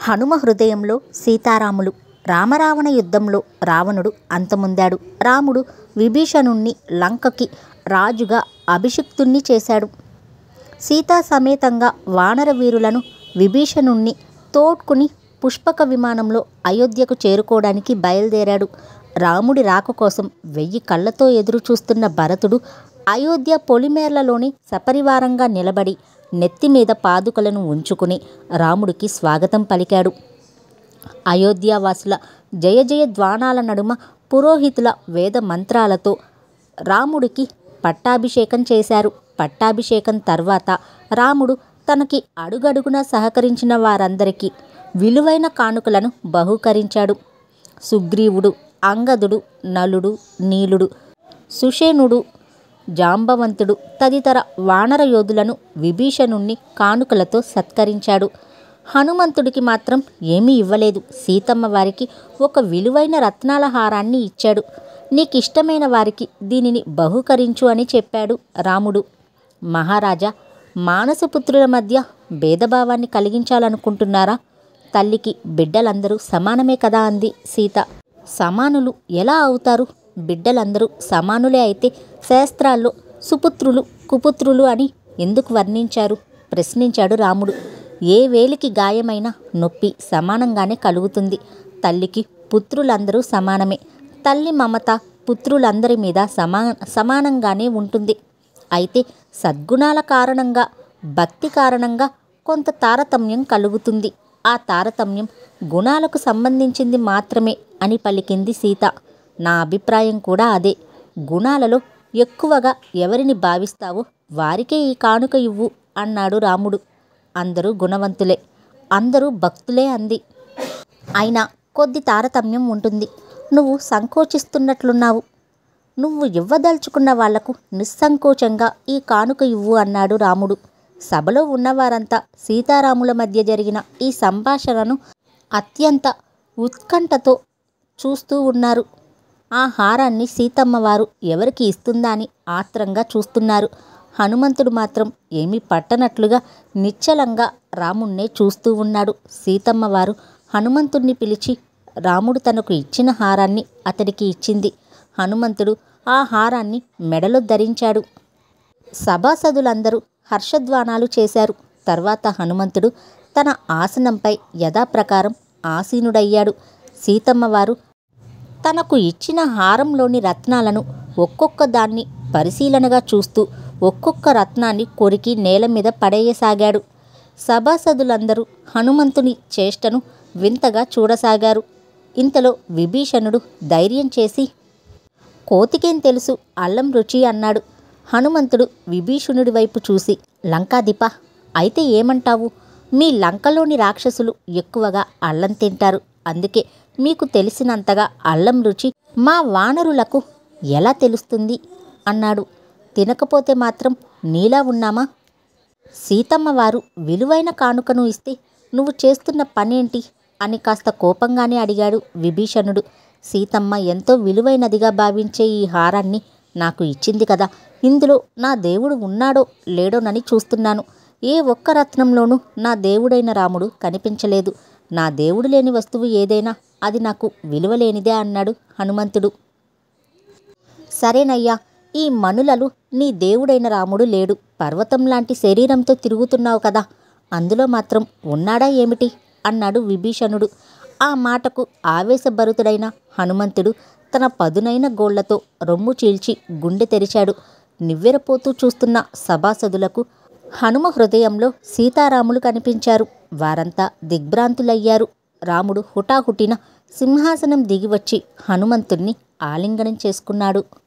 హనుమ హృదయంలో సీతారాములు రామరావణ యుద్ధంలో రావణుడు అంతమొందాడు రాముడు విభీషణుణ్ణి లంకకి రాజుగా అభిషిక్తుణ్ణి చేశాడు సీతా సమేతంగా వానర వీరులను విభీషణుణ్ణి తోడ్కుని పుష్పక విమానంలో అయోధ్యకు చేరుకోవడానికి బయలుదేరాడు రాముడి రాక కోసం వెయ్యి కళ్ళతో ఎదురు చూస్తున్న భరతుడు అయోధ్య పొలిమేర్లలోని సపరివారంగా నిలబడి నెత్తి మీద పాదుకలను ఉంచుకుని రాముడికి స్వాగతం పలికాడు అయోధ్యావాసుల జయ జయ ధ్వానాల నడుమ పురోహితుల వేద మంత్రాలతో రాముడికి పట్టాభిషేకం చేశారు పట్టాభిషేకం తర్వాత రాముడు తనకి అడుగడుగున సహకరించిన వారందరికీ విలువైన కానుకలను బహూకరించాడు సుగ్రీవుడు అంగదుడు నలుడు నీలుడు సుషేనుడు జాంబవంతుడు తదితర వానర యోధులను విభీషణుణ్ణి కానుకలతో సత్కరించాడు హనుమంతుడికి మాత్రం ఏమీ ఇవ్వలేదు సీతమ్మ వారికి ఒక విలువైన రత్నాల హారాన్ని ఇచ్చాడు నీకిష్టమైన వారికి దీనిని బహుకరించు అని చెప్పాడు రాముడు మహారాజా మానసపుత్రుల మధ్య భేదభావాన్ని కలిగించాలనుకుంటున్నారా తల్లికి బిడ్డలందరూ సమానమే కదా అంది సీత సమానులు ఎలా అవుతారు బిడ్డలందరూ సమానులే అయితే శాస్త్రాల్లో సుపుత్రులు కుపుత్రులు అని ఎందుకు వర్ణించారు ప్రశ్నించాడు రాముడు ఏ వేలికి గాయమైన నొప్పి సమానంగానే కలుగుతుంది తల్లికి పుత్రులందరూ సమానమే తల్లి మమత పుత్రులందరి మీద సమా సమానంగానే ఉంటుంది అయితే సద్గుణాల కారణంగా భక్తి కారణంగా కొంత తారతమ్యం కలుగుతుంది ఆ తారతమ్యం గుణాలకు సంబంధించింది మాత్రమే అని పలికింది సీత నా అభిప్రాయం కూడా అదే గుణాలలో ఎక్కువగా ఎవరిని భావిస్తావో వారికే ఈ కానుక ఇవ్వు అన్నాడు రాముడు అందరూ గుణవంతులే అందరూ భక్తులే అంది అయినా కొద్ది తారతమ్యం ఉంటుంది నువ్వు సంకోచిస్తున్నట్లున్నావు నువ్వు ఇవ్వదలుచుకున్న వాళ్లకు నిస్సంకోచంగా ఈ కానుక ఇవ్వు అన్నాడు రాముడు సభలో ఉన్నవారంతా సీతారాముల మధ్య జరిగిన ఈ సంభాషణను అత్యంత ఉత్కంఠతో చూస్తూ ఉన్నారు ఆ హారాన్ని సీతమ్మ వారు ఎవరికి ఇస్తుందా అని ఆత్రంగా చూస్తున్నారు హనుమంతుడు మాత్రం ఏమీ పట్టనట్లుగా నిశ్చలంగా రాముణ్ణే చూస్తూ ఉన్నాడు సీతమ్మ వారు హనుమంతుణ్ణి పిలిచి రాముడు తనకు ఇచ్చిన హారాన్ని అతడికి ఇచ్చింది హనుమంతుడు ఆ హారాన్ని మెడలో ధరించాడు సభాసదులందరూ హర్షధ్వానాలు చేశారు తర్వాత హనుమంతుడు తన ఆసనంపై యథాప్రకారం ఆసీనుడయ్యాడు సీతమ్మ వారు తనకు ఇచ్చిన హారంలోని రత్నాలను ఒక్కొక్క దాన్ని పరిశీలనగా చూస్తూ ఒక్కొక్క రత్నాన్ని కొరికి నేల మీద పడేయసాగాడు సభాసదులందరూ హనుమంతుని చేష్టను వింతగా చూడసాగారు ఇంతలో విభీషణుడు ధైర్యం చేసి కోతికేం తెలుసు అల్లం రుచి అన్నాడు హనుమంతుడు విభీషణుడి వైపు చూసి లంకాదిప అయితే ఏమంటావు మీ లంకలోని రాక్షసులు ఎక్కువగా అల్లం తింటారు అందుకే మీకు తెలిసినంతగా అల్లం రుచి మా వానరులకు ఎలా తెలుస్తుంది అన్నాడు తినకపోతే మాత్రం నీలా ఉన్నామా సీతమ్మ వారు విలువైన కానుకను ఇస్తే నువ్వు చేస్తున్న పనేంటి అని కాస్త కోపంగానే అడిగాడు విభీషణుడు సీతమ్మ ఎంతో విలువైనదిగా భావించే ఈ హారాన్ని నాకు ఇచ్చింది కదా ఇందులో నా దేవుడు ఉన్నాడో లేడోనని చూస్తున్నాను ఏ ఒక్క రత్నంలోనూ నా దేవుడైన రాముడు కనిపించలేదు నా దేవుడు లేని వస్తువు ఏదైనా అది నాకు విలువలేనిదే అన్నాడు హనుమంతుడు సరేనయ్యా ఈ మనులలో నీ దేవుడైన రాముడు లేడు పర్వతం లాంటి శరీరంతో తిరుగుతున్నావు కదా అందులో మాత్రం ఉన్నాడా ఏమిటి అన్నాడు విభీషణుడు ఆ మాటకు ఆవేశభరితుడైన హనుమంతుడు తన పదునైన గోళ్లతో రొమ్ము చీల్చి గుండె తెరిచాడు నివ్వెరపోతూ చూస్తున్న సభాసదులకు హనుమ హృదయంలో సీతారాములు కనిపించారు వారంతా దిగ్భ్రాంతులయ్యారు రాముడు హుటాహుటిన సింహాసనం దిగివచ్చి హనుమంతుణ్ణి ఆలింగనం చేసుకున్నాడు